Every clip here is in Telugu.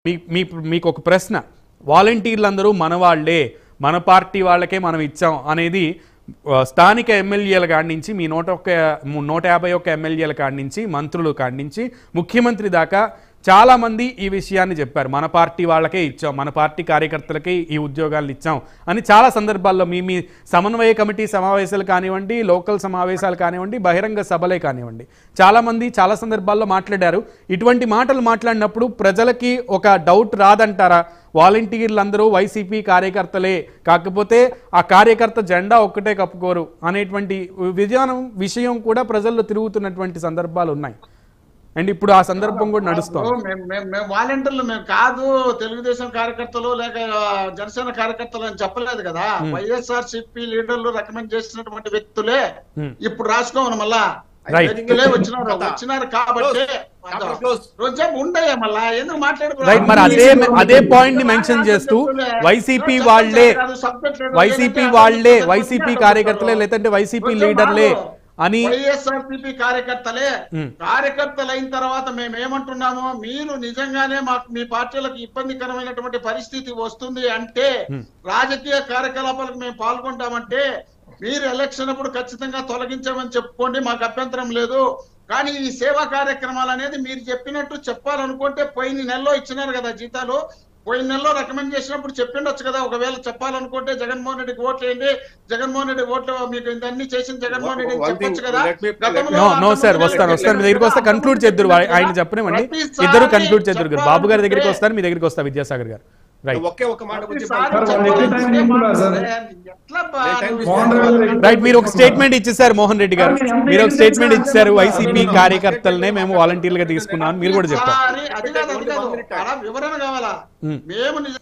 మీ మీ మీకు ఒక ప్రశ్న వాలంటీర్లు మన వాళ్ళే మన పార్టీ వాళ్ళకే మనం ఇచ్చాం అనేది ఆ, స్థానిక ఎమ్మెల్యేల కాడి నుంచి మీ నూట ఒక్క ము- నూట యాభై ఒక్క ఎమ్మెల్యేల కాడి నుంచి మంత్రులు కాడి నుంచి ముఖ్యమంత్రి దాకా చాలామంది ఈ విషయాన్ని చెప్పారు మన పార్టీ వాళ్ళకే ఇచ్చాం మన పార్టీ కార్యకర్తలకే ఈ ఉద్యోగాలు ఇచ్చాం అని చాలా సందర్భాల్లో మీ మీ సమన్వయ కమిటీ సమావేశాలు కానివ్వండి లోకల్ సమావేశాలు కానివ్వండి బహిరంగ సభలే కానివ్వండి చాలామంది చాలా సందర్భాల్లో మాట్లాడారు ఇటువంటి మాటలు మాట్లాడినప్పుడు ప్రజలకి ఒక డౌట్ రాదంటారా వాలంటీర్లందరూ వైసీపీ కార్యకర్తలే కాకపోతే ఆ కార్యకర్త జెండా ఒక్కటే కప్పుకోరు అనేటువంటి విధానం విషయం కూడా ప్రజల్లో తిరుగుతున్నటువంటి సందర్భాలు ఉన్నాయి అండ్ ఇప్పుడు ఆ సందర్భం కూడా నడుస్తోంది మేము మేము- మేము వాలంటీర్లు మేము కాదు తెలుగుదేశం కార్యకర్తలు లేక ఆ, జనసేన కార్యకర్తలు అని చెప్పలేదు కదా వైఎస్ఆర్ సిపి లీడర్లు రికమెండ్ చేసినటువంటి వ్యక్తులే Hmm. ఇప్పుడు రాసుకోమను మళ్ళా Right. వ్యక్తులే వచ్చినారు వచ్చినారు కాబట్టి Chapter close. రోజు ఉండయా మళ్ళా ఎందుకు మాట్లాడుకో రైట్ మరి అదే అదే పాయింట్ ని మెన్షన్ చేస్తూ వైసీపీ వాళ్ళే వైసీపీ వాళ్ళే వైసీపీ కార్యకర్తలే లేదంటే వైసీపీ లీడర్లే అని వైఎస్ఆర్సీపీ కార్యకర్తలే Hmm. కార్యకర్తలు అయిన తర్వాత మేము ఏమంటున్నాము మీరు నిజంగానే మాకు మీ పార్టీలకు ఇబ్బందికరమైనటువంటి పరిస్థితి వస్తుంది అంటే Hmm. రాజకీయ కార్యకలాపాలకు మేము పాల్గొంటామంటే మీరు ఎలక్షన్ అప్పుడు ఖచ్చితంగా తొలగించామని చెప్పుకోండి మాకు అభ్యంతరం లేదు కానీ ఈ సేవా కార్యక్రమాలు అనేది మీరు చెప్పినట్టు చెప్పాలనుకుంటే పోయిన నెలలో ఇచ్చినారు కదా జీతాలు పోయిన నెలలో రికమెండ్ చేసినప్పుడు చెప్పిండొచ్చు కదా ఒకవేళ చెప్పాలనుకుంటే జగన్మోహన్ రెడ్డికి ఓట్లు వేయండి జగన్మోహన్ రెడ్డి ఓట్లు మీకు ఇదన్నీ చేసిన జగన్మోహన్ రెడ్డి One thing, చెప్పొచ్చు కదా let me- గతంలో నో నో సార్ అంతమంది వస్తాను వస్తాను మీ దగ్గరికి వస్తే కన్క్లూడ్ చేద్దరు ఆయన చెప్పనివ్వండి ఇద్దరు కన్క్లూడ్ చేద్దరు గారు బాబు గారి దగ్గరికి వస్తారు మీ దగ్గరికి వస్తా విద్యాసాగర్ గారు రైట్ ఒకే ఒక మాట గురించి ప్రతిసారి చెప్పాలి. సార్, వాళ్ళు ఎక్కువ టైం తీసుకున్నారు సార్. ఎట్లా బా- Let time మోహన్ రావు గారు రైట్ మీరు ఒక స్టేట్మెంట్ ఇచ్చేసారు మోహన్ రెడ్డి గారు మీరు ఒక స్టేట్మెంట్ ఇచ్చారు వైసీపీ కార్యకర్తలనే మేము వాలంటీర్లుగా తీసుకున్నాం అని మీరు కూడా చెప్పారు ప్రతిసారి అది కాదు అది కాదు అలా వివరణ కావాలా Hmm. మేము నిజ-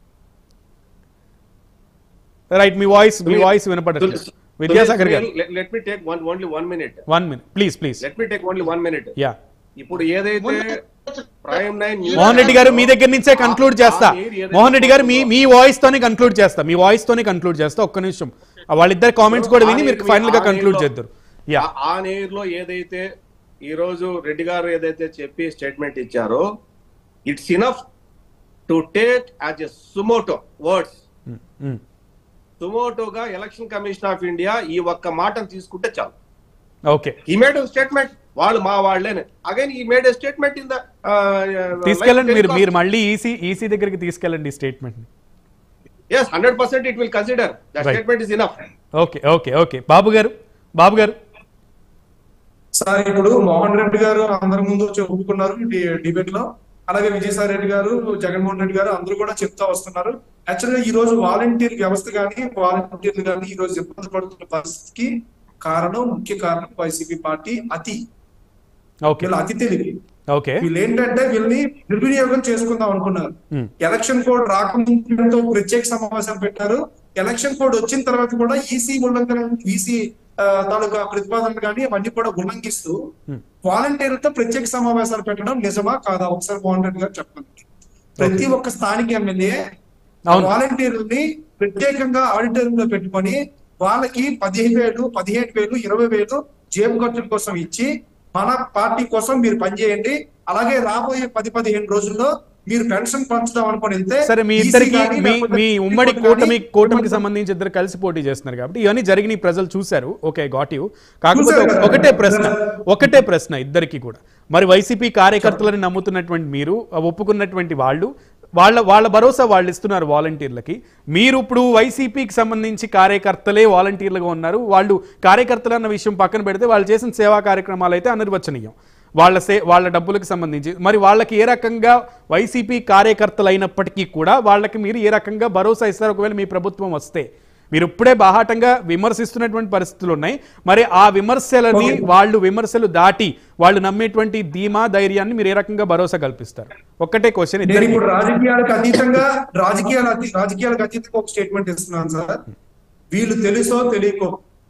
రైట్ మీ వాయిస్ మీ వాయిస్ వినపడట్లేదు Vidyasagar garu let me take one only one minute one minute please please let me take only one minute ya ఇప్పుడు ఏదైతే ప్రైమ్ నైన్ మోహన్ రెడ్డి గారు మీ దగ్గర నుంచే కన్క్లూడ్ చేస్తా మోహన్ రెడ్డి గారు మీ మీ వాయిస్ తోనే కన్క్లూడ్ చేస్తా మీ వాయిస్ తోనే కన్క్లూడ్ చేస్తా ఒక్క నిమిషం ఆ వాళ్ళిద్దరు కామెంట్స్ కూడా విని మీరు ఫైనల్ గా కన్క్లూడ్ చేద్దరు యా ఆ నేర్ లో ఏదైతే ఈ రోజు రెడ్డి గారు ఏదైతే చెప్పి స్టేట్మెంట్ ఇచ్చారో it's enough to take as a suo motu words సుమోటోగా ఎలక్షన్ కమిషన్ ఆఫ్ ఇండియా ఈ ఒక్క మాటను తీసుకుంటే చాలు ఓకే ఈ మేడ్ స్టేట్మెంట్ వాళ్ళు మా వాళ్ళేనే అగైన్ ఈ మేడ్ స్టేట్మెంట్ ఇన్ ద తీసుకెళ్ళండి మీరు మీరు మళ్ళీ ఈసీ ఈసీ దగ్గరికి తీసుకెళ్ళండి statement yes hundred percent it will consider the Right. Statement is enough okay okay okay Babu garu Babu గారు సార్ ఇప్పుడు మోహన్ రెడ్డి గారు అందరి ముందు వచ్చి ఒప్పుకున్నారు డిబేట్ లో అలాగే విజయసాయి రెడ్డి గారు జగన్మోహన్ రెడ్డి గారు అందరూ కూడా చెప్తా వస్తున్నారు యాక్చువల్గా ఈ రోజు వాలంటీర్ వ్యవస్థ కానీ వాలంటీర్లు కానీ ఈ రోజు ఇబ్బంది పడుతున్న పరిస్థితికి కారణం ముఖ్య కారణం వైసీపీ పార్టీ అతి ఓకే వీళ్ళ అతి తెలివి ఓకే వీళ్ళు ఏంటంటే వీళ్ళని దుర్వినియోగం చేసుకుందాం అనుకున్నారు Hmm. ఎలక్షన్ కోడ్ రాకముందు ప్రత్యేక సమావేశం పెట్టారు ఎలక్షన్ కోడ్ వచ్చిన తర్వాత కూడా ఈసీ ఉల్లంఘన ఈసీ తాలూకా ప్రతిపాదనలు కానీ అవన్నీ కూడా ఉల్లంఘిస్తూ Hmm. వాలంటీర్లతో ప్రత్యేక సమావేశాలు పెట్టడం నిజమా కాదా ఒకసారి మోహన్ రెడ్డి గారు చెప్పండి ప్రతి ఒక్క స్థానిక ఎమ్మెల్యే అవును. వాలంటీర్లని ప్రత్యేకంగా ఆడిటోరియం లో పెట్టుకొని వాళ్ళకి పదిహేను వేలు పదిహేను వేలు ఇరవై వేలు జేబు ఖర్చుల కోసం ఇచ్చి మన పార్టీ కోసం మీరు పనిచేయండి అలాగే రాబోయే పది పదిహేను రోజుల్లో మీరు పెన్షన్ పంచుదాం అనుకుని వెళ్తే సరే మీ EC ఇద్దరికి కానీ మీ లేకపోతే మీ సుప్రీం ఉమ్మడి కోర్టు కూటమి కానీ కూటమికి సంబంధించి ఇద్దరు కలిసి పోటీ చేస్తున్నారు కాబట్టి ఇవన్నీ జరిగిన ప్రజలు చూశారు ఓకే గాట్ యూ కాకపోతే చూశారు కదా. ఒకటే ప్రశ్న ఒకటే ప్రశ్న ఇద్దరికి కూడా మరి వైసీపీ కార్యకర్తలని నమ్ముతున్నటువంటి మీరు ఆ ఒప్పుకున్నటువంటి వాళ్ళు వాళ్ళ వాళ్ళ భరోసా వాళ్ళు ఇస్తున్నారు వాలంటీర్లకి మీరు ఇప్పుడు వైసీపీకి సంబంధించి కార్యకర్తలే వాలంటీర్లుగా ఉన్నారు వాళ్ళు కార్యకర్తలు అన్న విషయం పక్కన పెడితే వాళ్ళు చేసిన సేవా కార్యక్రమాలు అయితే అనిర్వచనీయం వాళ్ళ సే వాళ్ళ డబ్బులకు సంబంధించి మరి వాళ్ళకి ఏ రకంగా వైసీపీ కార్యకర్తలు అయినప్పటికీ కూడా వాళ్ళకి మీరు ఏ రకంగా భరోసా ఇస్తారు ఒకవేళ మీ ప్రభుత్వం వస్తే మీరు ఇప్పుడే బాహాటంగా విమర్శిస్తున్నటువంటి పరిస్థితులు ఉన్నాయి మరి ఆ విమర్శలని Okay. వాళ్ళు విమర్శలు దాటి వాళ్ళు నమ్మేటువంటి ధీమా ధైర్యాన్ని మీరు ఏ రకంగా భరోసా కల్పిస్తారు ఒక్కటే క్వశ్చన్ నేను ఇద్దరికి ఇప్పుడు రాజకీయాలకు అతీతంగా రాజకీయాల అతీ- రాజకీయాలకు అతీతంగా ఒక స్టేట్మెంట్ ఇస్తున్నాను సార్ వీళ్ళు తెలుసో తెలియకో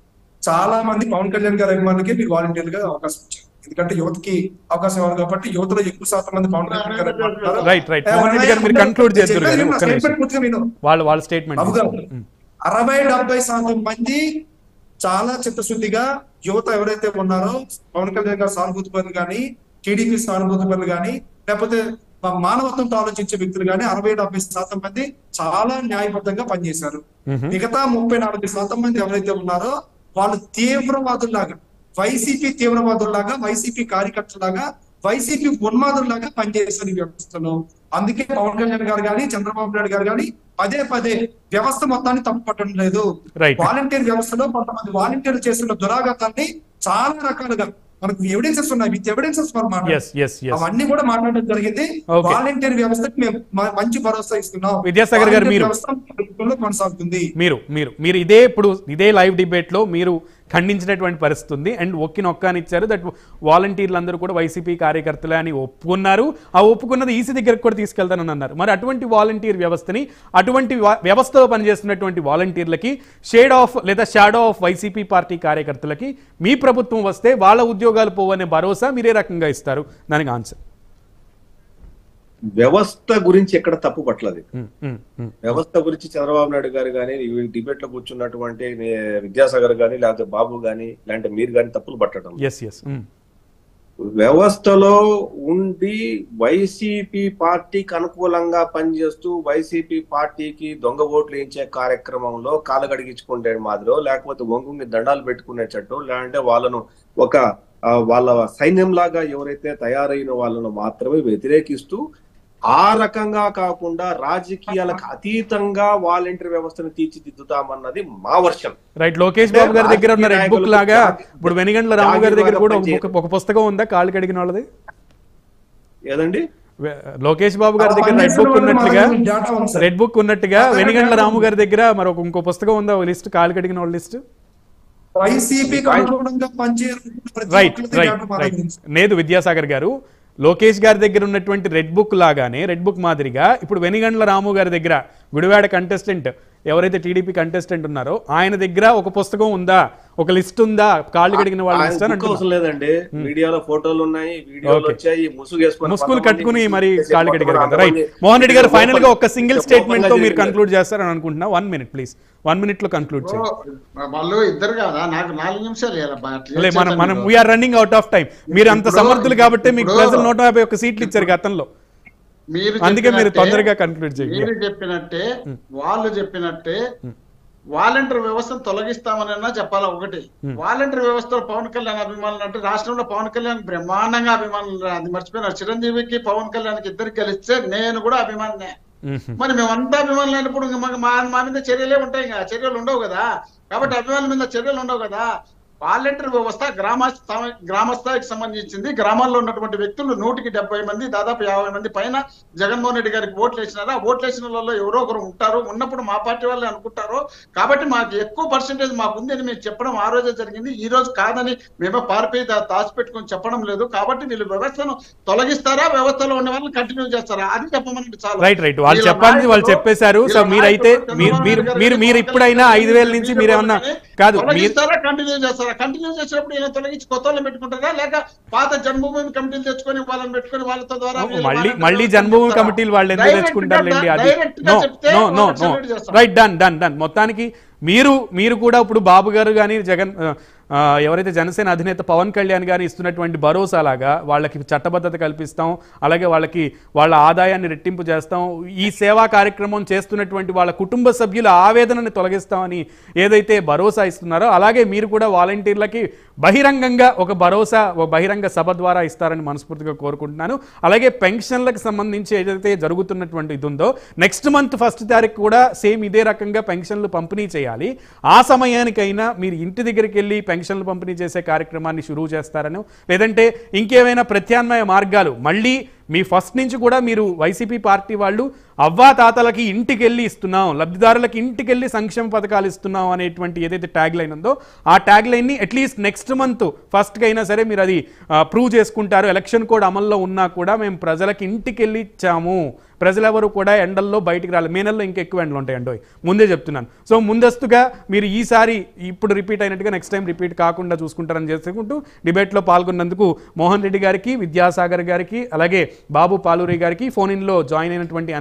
చాలా మంది పవన్ కళ్యాణ్ గారి అభిమానులకి మీకు వాలంటీర్ గా అవకాశం ఇచ్చారు ఎందుకంటే యువతకి అవకాశం ఇవ్వాలి కాబట్టి యువతలో ఎక్కువ శాతం మంది పవన్ కళ్యాణ్ గారు అభిమానులు ఉన్నారు. రైట్ రైట్ మోహన్ రెడ్డి గారు మీరు కంక్లూడ్ చేద్దరు చెప్పేది కానీ విను, నా ఒక్క నిమిషం statement పూర్తిగా విను. వాళ్ళ వాళ్ళ స్టేట్మెంట్ అవుగా అరవై డెబ్బై శాతం మంది చాలా చిత్తశుద్ధిగా యువత ఎవరైతే ఉన్నారో పవన్ కళ్యాణ్ గారు సానుభూతి పనులు కానీ టీడీపీ సానుభూతి పనులు కానీ లేకపోతే మా- మానవత్వంతో ఆలోచించే వ్యక్తులు కానీ అరవై డెబ్బై శాతం మంది చాలా న్యాయబద్ధంగా పనిచేశారు మ్మ్. మిగతా ముప్పై నాలుగు శాతం మంది ఎవరైతే ఉన్నారో వాళ్ళు తీవ్రవాదుల్లాగా వైసీపీ తీవ్రవాదుల్లాగా వైసీపీ కార్యకర్తలాగా వైసీపీ ఉన్మాదుల్లాగా పనిచేశారు ఈ వ్యవస్థలో అందుకే పవన్ కళ్యాణ్ గారు కానీ చంద్రబాబు నాయుడు గారు కానీ పదే పదే వ్యవస్థ మొత్తాన్ని తప్పుపట్టడం లేదు రైట్ వాలంటీర్ వ్యవస్థలో కొంతమంది వాలంటీర్లు చేస్తున్న దురాఘాతాన్ని చాలా రకాలుగా మనకు ఎవిడెన్సెస్ ఉన్నాయి with evidences yes yes yes అవన్నీ కూడా మాట్లాడడం జరిగింది Okay. వాలంటీర్ వ్యవస్థకి మేము మ- మంచి భరోసా ఇస్తున్నాం విద్యాసాగర్ గారు వాలంటీర్ మీరు. వ్యవస్థ ప్రభుత్వంలో కొనసాగుతుంది మీరు మీరు మీరు ఇదే ఇప్పుడు ఇదే లైవ్ డిబేట్లో మీరు ఖండించినటువంటి పరిస్థితి ఉంది అండ్ ఒక్కి నొక్కాని ఇచ్చారు దట్ వాలంటీర్లు అందరూ కూడా వైసీపీ కార్యకర్తలే అని ఒప్పుకున్నారు ఆ ఒప్పుకున్నది ఈసీ దగ్గరకు కూడా తీసుకెళ్తానని అన్నారు మరి అటువంటి వాలంటీర్ వ్యవస్థని అటువంటి వా- వ్యవస్థలో పనిచేస్తున్నటువంటి వాలంటీర్లకి షేడ్ ఆఫ్ లేదా షాడో ఆఫ్ వైసీపీ పార్టీ కార్యకర్తలకి మీ ప్రభుత్వం వస్తే వాళ్ళ ఉద్యోగాలు పోవనే భరోసా మీరే రకంగా ఇస్తారు దానికి ఆన్సర్ వ్యవస్థ గురించి ఎక్కడ తప్పు పట్టలేదు వ్యవస్థ గురించి చంద్రబాబు నాయుడు గారు కానీ డిబేట్ లో కూర్చున్నటువంటి నే- విద్యాసాగర్ గాని లేకపోతే బాబు గాని లేదంటే మీరు గాని తప్పులు పట్టడం లేదు. ఎస్ ఎస్ వ్యవస్థలో ఉండి వైసీపీ పార్టీకి అనుకూలంగా పనిచేస్తూ వైసీపీ పార్టీకి దొంగ ఓట్లు వేయించే కార్యక్రమంలో కాలు గడిగించుకుంటే మాదిరో లేకపోతే వంగుంగి దండాలు పెట్టుకునేటట్టు లేదంటే వాళ్ళను ఒక ఆ, వాళ్ళ సైన్యం లాగా ఎవరైతే తయారైన వాళ్ళను మాత్రమే వ్యతిరేకిస్తూ ఆ రకంగా కాకుండా రాజకీయాలకు అతీతంగా వాలంటీర్ వ్యవస్థను తీర్చిదిద్దుతామన్నది మా వర్షం రైట్ లోకేష్ బాబు గారి దగ్గర ఉన్న రెడ్ బుక్ లాగా ఇప్పుడు వెనిగండ్ల రాము గారి దగ్గర కూడా ఒక బుక్- ఒక పుస్తకం ఉందా కాళ్ళు కడిగిన వాళ్ళది ఏదండి వె- లోకేష్ బాబు గారి దగ్గర రెడ్ బుక్ ఉన్నట్టుగా డేటా ఉంది సార్. రెడ్ బుక్ ఉన్నట్టుగా వెనిగండ్ల రాము గారి దగ్గర మరి ఒక ఇంకో పుస్తకం ఉందా లిస్ట్ కాళ్ళు కడిగిన వాళ్ళ లిస్ట్ వైసీపీకి అనుగుణంగా పనిచేయరు ప్రతి రైట్ ఒక్కరిది రైట్ డేటా మా రైట్ దగ్గర ఉంది. లేదు విద్యాసాగర్ గారు లోకేష్ గారి దగ్గర ఉన్నటువంటి రెడ్ బుక్ లాగానే రెడ్ బుక్ మాదిరిగా ఇప్పుడు వెనిగండ్ల రాము గారి దగ్గర గుడివాడ కంటెస్టెంట్ ఎవరైతే టీడీపీ కంటెస్టెంట్ ఉన్నారో ఆయన దగ్గర ఒక పుస్తకం ఉందా ఒక లిస్ట్ ఉందా కాళ్ళు కడిగిన వాళ్ళ ఆయన లిస్ట్ అని బుక్ అంటున్నా. అవసరం లేదండి మీడియాలో ఫోటోలు ఉన్నాయి వీడియోలు Okay. వచ్చాయి ముసుగు వేసుకొని ముస్కులు కొంతమంది కట్టుకుని ముసుగు మరి వేసి కాళ్ళు కడిగారు కదా కొంతమంది రైట్ మోహన్ రెడ్డి గారు ఫైనల్ గా ఒక సింగిల్ ఓపెన్ స్టేట్మెంట్ తో గా మీరు జరిగింది. కన్క్లూడ్ చేస్తారని అనుకుంటున్నా one minute please one minute లో కన్క్లూడ్ చేయండి వాళ్ళు ఇద్దరు కదా నాకు నాలుగు నిమిషాలు ఇవ్వాలి బా. అట్లా లే ఏం మనం చేద్దాం మనం మీరు? We are running out of time మీరు అంత ఇప్పుడు- సమర్థులు కాబట్టి మీకు ఇప్పుడు- ప్రజలు నూట యాభై ఒక్క సీట్లు ఇచ్చారు గతంలో మీరు అందుకే మీరు చెప్పినట్టే- తొందరగా కన్క్లూడ్ చేయండి మీరు చెప్పినట్టే వాళ్ళు చెప్పినట్టే వాలంటీర్ వ్యవస్థను తొలగిస్తామనన్నా చెప్పాలా ఒకటి వాలంటీర్ వ్యవస్థలో పవన్ కళ్యాణ్ అభిమానులు అంటే రాష్ట్రంలో పవన్ కళ్యాణ్ బ్రహ్మాండంగా అభిమానులు ఉన్నారు. అది మర్చిపోయినారు చిరంజీవికి పవన్ కళ్యాణ్కి ఇద్దరికి కలిస్తే నేను కూడా అభిమానినే మ్మ్. మరి మేమంతా అభిమానులు అయినప్పుడు ఇంక మాకు- మా మా మీద చర్యలే ఉంటాయి ఇంకా చర్యలు ఉండవు కదా కాబట్టి అభిమానుల మీద చర్యలు ఉండవు కదా వాలంటీర్ వ్యవస్థ గ్రామ స్థా- గ్రామ స్థాయికి సంబంధించింది గ్రామాల్లో ఉన్నటువంటి వ్యక్తులు నూటికి డెబ్బై మంది దాదాపు యాభై మంది పైన జగన్మోహన్ రెడ్డి గారికి ఓట్లు వేసినారు ఆ ఓట్లు వేసిన వాళ్ళలో ఎవరో ఒకరు ఉంటారు ఉన్నప్పుడు మా పార్టీ వాళ్ళే అనుకుంటారు కాబట్టి మాకు ఎక్కువ పర్సెంటేజ్ మాకు ఉంది అని మేము చెప్పడం ఆ రోజే జరిగింది ఈ రోజు కాదని మేమే పారిపోయి దా- దాచిపెట్టుకొని చెప్పడం లేదు కాబట్టి వీళ్ళు వ్యవస్థను తొలగిస్తారా వ్యవస్థలో ఉన్న వాళ్ళని కంటిన్యూ చేస్తారా అది చెప్పమని చాలు రైట్ రైట్ వాళ్ళు వీళ్ళ చెప్పాల్సింది వాళ్ళు నాయకులు- చెప్పేశారు సో వీళ్ళ మీరైతే నాయకులు మీరు మీరు చంద్రబాబు మీరు నాయుడు మీరు గారు ఇప్పుడైనా ఐదు వేల నుంచి వీళ్ళు మీరేమన్నా వీళ్ళు కాదు మీరు తొలగిస్తారా కంటిన్యూ చేస్తారా కంటిన్యూ చేసినప్పుడు ఈయన తొలగించి కొత్త వాళ్ళని పెట్టుకుంటారా లేక పాత జన్మభూమి కమిటీలు తెచ్చుకొని వాళ్ళని పెట్టుకొని వాళ్ళతో ద్వారా వీళ్ళు మళ్ళీ వాళ్ళని మళ్ళీ పెట్టుకొని జన్మభూమి చెప్తారా? కమిటీలు వాళ్ళు ఎందుకు Direct గా తెచ్చుకుంటారులేండి అది direct గా నో చెప్తే నో నో వాళ్ళకి నో salute చేస్తాం. రైట్ డన్ డన్ డన్ మొత్తానికి మీరు మీరు కూడా ఇప్పుడు బాబు గారు కానీ జగన్ ఆ, ఆ, ఎవరైతే జనసేన అధినేత పవన్ కళ్యాణ్ గారు ఇస్తున్నటువంటి భరోసా లాగా వాళ్ళకి చట్టబద్ధత కల్పిస్తాం అలాగే వాళ్ళకి వాళ్ళ ఆదాయాన్ని రెట్టింపు చేస్తాం ఈ సేవా కార్యక్రమం చేస్తున్నటువంటి వాళ్ళ కుటుంబ సభ్యుల ఆవేదనని తొలగిస్తామని ఏదైతే భరోసా ఇస్తున్నారో అలాగే మీరు కూడా వాలంటీర్లకి బహిరంగంగా ఒక భరోసా ఒక బహిరంగ సభ ద్వారా ఇస్తారని మనస్ఫూర్తిగా కోరుకుంటున్నాను అలాగే పెన్షన్లకు సంబంధించి ఏదైతే జరుగుతున్నటువంటి ఇది ఉందో నెక్స్ట్ మంత్ ఫస్ట్ తారీఖు కూడా సేమ్ ఇదే రకంగా పెన్షన్లు పంపిణీ చేయాలి ఆ సమయానికైనా మీరు ఇంటి దగ్గరికి వెళ్ళి పెన్షన్లు పంపిణీ చేసే కార్యక్రమాన్ని షురూ చేస్తారను లేదంటే ఇంకేమైనా ప్రత్యామ్నాయ మార్గాలు మళ్ళీ మీ ఫస్ట్ నుంచి కూడా మీరు వైసీపీ పార్టీ వాళ్ళు అవ్వా తాతలకి ఇంటికి వెళ్ళి ఇస్తున్నాం లబ్ధిదారులకి ఇంటికి వెళ్ళి సంక్షేమ పథకాలు ఇస్తున్నాం అనేటువంటి ఏదైతే ట్యాగ్ లైన్ ఉందో ఆ ట్యాగ్ లైన్ని అట్లీస్ట్ నెక్స్ట్ మంత్ ఫస్ట్కి అయినా సరే మీరు అది ప్రూవ్ చేసుకుంటారు ఎలక్షన్ కోడ్ అమల్లో ఉన్నా కూడా మేము ప్రజలకి ఇంటికి వెళ్ళి ఇచ్చాము ప్రజలెవరు కూడా ఎండల్లో బయటికి రాలేదు మే నెలలో ఇంకా ఎక్కువ ఎండలు ఉంటాయి అండి ముందే చెప్తున్నాను సో ముందస్తుగా మీరు ఈసారి ఇప్పుడు రిపీట్ అయినట్టుగా నెక్స్ట్ టైం రిపీట్ కాకుండా చూసుకుంటారని చేసుకుంటూ డిబేట్లో పాల్గొన్నందుకు మోహన్ రెడ్డి గారికి విద్యాసాగర్ గారికి అలాగే బాబు పాలూరి గారికి ఫోన్ ఇన్లో జాయిన్ అయినటువంటి